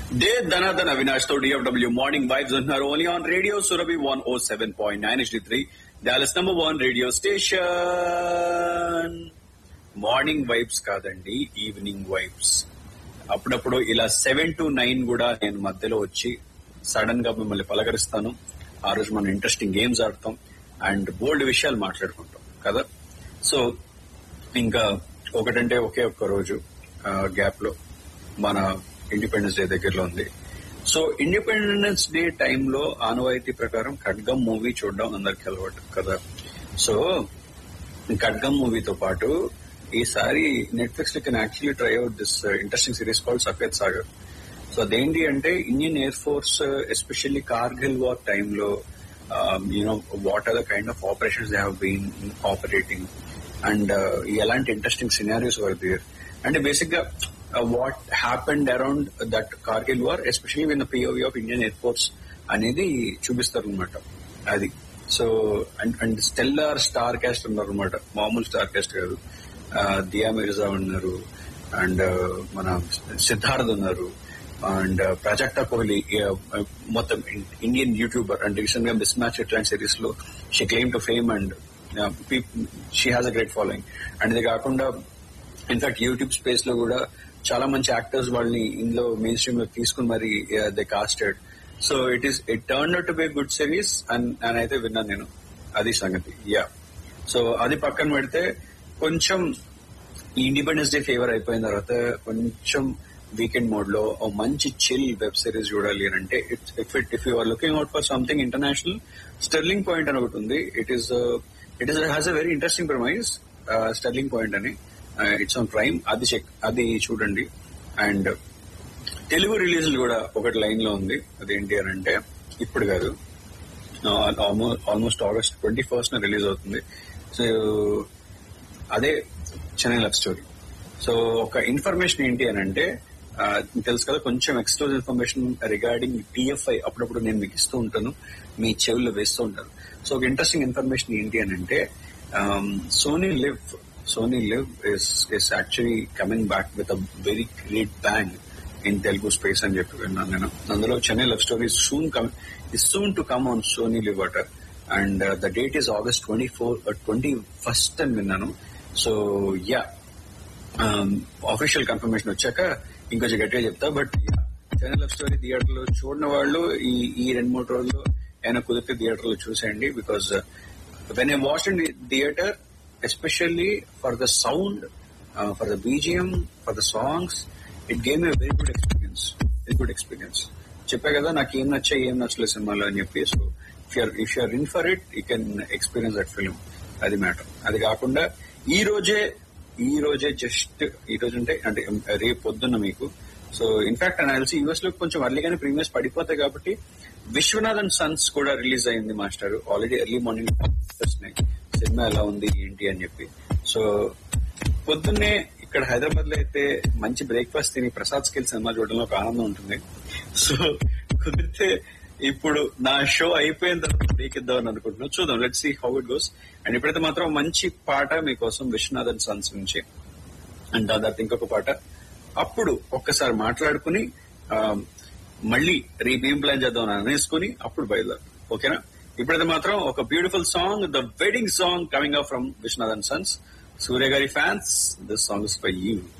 day ధనాధన అవినాష్ తో DFW morning vibes ఉంటున్నారు only on radio Surabhi one o seven point nine H three Dallas number one radio station morning vibes కాదండి evening vibes అప్పుడప్పుడు ఇలా seven to nine కూడా నేను మధ్యలో వచ్చి సడన్ గా మిమ్మల్ని పలకరిస్తాను ఆ రోజు మనం ఇంట్రెస్టింగ్ గేమ్స్ ఆడతాం అండ్ బోల్డ్ విషయాలు మాట్లాడుకుంటాం కదా సో ఇంకా ఒకటంటే ఒకే ఒక్క రోజు గ్యాప్ లో మన ఇండిపెండెన్స్ డే దగ్గరలో ఉంది సో ఇండిపెండెన్స్ డే టైంలో ఆనవాయితీ ప్రకారం ఖడ్గం మూవీ చూడడం అందరికి అలవాటు కదా సో ఖడ్గం మూవీతో పాటు ఈసారి నెట్ఫ్లిక్స్ లో can actually try out this interesting series called Safed Sagar so అదేంటి అంటే Indian air force especially Kargil war టైంలో you know what are the kind of operations they have been operating and ఎలాంటి ఇంట్రెస్టింగ్ సినారియోస్ వర్ దేర్ అంటే basic గా what happened around that Kargil war especially in the POV of Indian air force అనేది చూపిస్తారు అనమాట అది so and and stellar star cast ఉన్నారు అనమాట మామూలు స్టార్ క్యాస్ట్ కాదు దియా మిర్జా ఉన్నారు అండ్ మన సిద్ధార్థ్ ఉన్నారు అండ్ ప్రజాక్టా కోహ్లీ మొత్తం ఇండియన్ యూట్యూబర్ అండ్ రీసెంట్ గా మిస్ మ్యాచ్ ఇట్లాంటి సిరీస్ లో she claim to fame and she has a great following and ఇది కాకుండా ఇన్ఫాక్ట్ యూట్యూబ్ స్పేస్ లో కూడా చాలా మంచి యాక్టర్స్ వాళ్ళని ఇందులో మెయిన్ స్ట్రీమ్ లో తీసుకుని మరి they casted so it is it turn to be good series అని అయితే విన్నాను నేను అది సంగతి యా సో అది పక్కన పెడితే కొంచెం ఇండిపెండెన్స్ డే ఫేవర్ అయిపోయిన తర్వాత కొంచెం వీకెండ్ మోడ్ లో ఓ మంచి చిల్ వెబ్ సిరీస్ చూడాలి అని అంటే if it if you are looking out for something international sterling point అని ఒకటి ఉంది it is it is has a very interesting premise sterling point అని ఇట్స్ ఆన్ ప్రైమ్ అది చెక్ అది చూడండి అండ్ తెలుగు రిలీజ్లు కూడా ఒకటి లైన్ లో ఉంది అదేంటి అని అంటే ఇప్పుడు కాదు almost August twenty first release అవుతుంది సో అదే చెన్నై లవ్ స్టోరీ సో ఒక ఇన్ఫర్మేషన్ ఏంటి అని అంటే తెలుసు కదా కొంచెం ఎక్స్క్లూజివ్ ఇన్ఫర్మేషన్ రిగార్డింగ్ టీఎఫ్ఐ అప్పుడప్పుడు నేను మీకు ఇస్తూ ఉంటాను మీ చెవుల్లో వేస్తూ ఉంటాను సో ఒక ఇంట్రెస్టింగ్ ఇన్ఫర్మేషన్ ఏంటి అని అంటే Sony LIV Sony LIV is is actually coming back with a very great bang in Telugu space అని చెప్పి విన్నాను నేను అందులో Chennai love story soon come is soon to come on Sony LIV అట and the date is August twenty four twenty first అని విన్నాను so yeah official confirmation వచ్చాక ఇంకొంచెం గట్టిగా చెప్తా but Chennai love story theatre లో చూడని వాళ్ళు ఈ ఈ రెండు మూడు రోజులు ఏమైనా కుదిరితే థియేటర్ లో చూసేయండి because when I watch in theatre especially for the sound for the BGM for the songs it gave a very good experience very good experience చెప్పా కదా నాకు ఏం నచ్చా ఏం నచ్చలేదు సినిమాలో అని చెప్పి so if you're if you're in for it you can experience that film అది మ్యాటర్ అది కాకుండా ఈ రోజే ఈ రోజే జస్ట్ ఈ రోజు అంటే అంటే రేపు పొద్దున్న మీకు సో ఇన్ఫాక్ట్ నాకు తెలిసి యూఎస్ లో కొంచెం అర్లీగానే ప్రీమియర్స్ పడిపోతాయి కాబట్టి విశ్వనాథన్ సన్స్ కూడా రిలీజ్ అయింది మాస్టర్ ఆల్రెడీ ఎర్లీ మార్నింగ్ వస్తున్నాయి సినిమా ఎలా ఉంది ఏంటి అని చెప్పి సో పొద్దున్నే ఇక్కడ హైదరాబాద్ లో అయితే మంచి బ్రేక్ఫాస్ట్ తిని ప్రసాద్ స్కిల్ సినిమా చూడడంలో ఒక ఆనందం ఉంటుంది సో కుదిరితే ఇప్పుడు నా షో అయిపోయిన తర్వాత బ్రేక్ ఇద్దామని అనుకుంటున్నాను చూద్దాం let see how it goes and ఇప్పుడైతే మాత్రం మంచి పాట మీకోసం విశ్వనాథన్ సన్స్ నుంచి అండ్ దాని తర్వాత ఇంకొక పాట అప్పుడు ఒక్కసారి మాట్లాడుకుని మళ్ళీ రేపు ఏం ప్లాన్ చేద్దాం అనేసుకుని అప్పుడు బయలుదేరు ఓకేనా ఇప్పుడైతే మాత్రం ఒక beautiful song the wedding song coming up from Viswanathan sons Surya గారి fans this song is for you